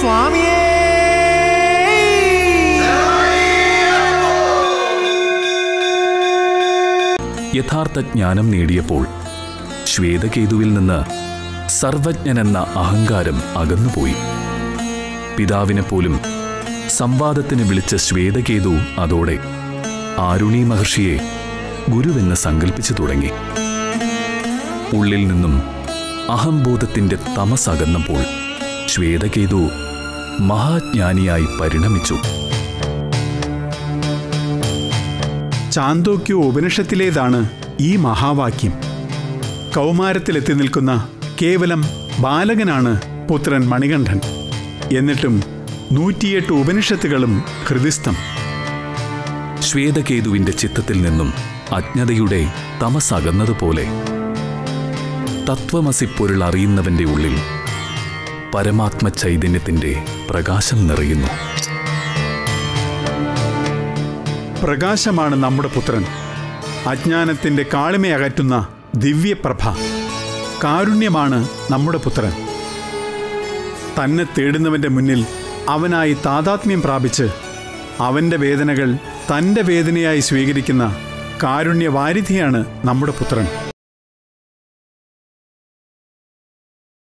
സ്വാമിയേ യഥാർത്ഥ ജ്ഞാനം നേടിയപ്പോൾ ശ്വേതകേതുവിൽ നിന്ന് സർവജ്ഞനെന്ന അഹങ്കാരം അകന്നുപോയി പിതാവിനെ പോലും സംവാദത്തിന് വിളിച്ച ശ്വേതകേതു അതോടെ ആരുണി മഹർഷിയെ ഗുരുവെന്ന് സങ്കല്പിച്ചു തുടങ്ങി ഉള്ളിൽ നിന്നും അഹംബോധത്തിന്റെ തമസകന്നപ്പോൾ ശ്വേതകേതു മഹാജ്ഞാനിയായി പരിണമിച്ചു ചാന്തോക്യ ഉപനിഷത്തിലേതാണ് ഈ മഹാവാക്യം കൗമാരത്തിലെത്തി നിൽക്കുന്ന കേവലം ബാലകനാണ് പുത്രൻ മണികണ്ഠൻ എന്നിട്ടും നൂറ്റിയെട്ട് ഉപനിഷത്തുകളും ഹൃദിസ്ഥം ശ്വേതകേതുവിന്റെ ചിത്തത്തിൽ നിന്നും അജ്ഞതയുടെ തമസകന്നതുപോലെ തത്വമസി പൊരുൾ അറിയുന്നവന്റെ ഉള്ളിൽ പരമാത്മ ചൈതന്യത്തിന്റെ പ്രകാശം നിറയുന്നു പ്രകാശമാണ് നമ്മുടെ പുത്രൻ അജ്ഞാനത്തിന്റെ കാളിമയകറ്റുന്ന ദിവ്യപ്രഭ കാരുണ്യമാണ് നമ്മുടെ പുത്രൻ തന്നെ തേടുന്നവന്റെ മുന്നിൽ അവനായി താതാത്മ്യം പ്രാപിച്ച് അവന്റെ വേദനകൾ തൻ്റെ വേദനയായി സ്വീകരിക്കുന്ന കാരുണ്യവാരിധിയാണ് നമ്മുടെ പുത്രൻ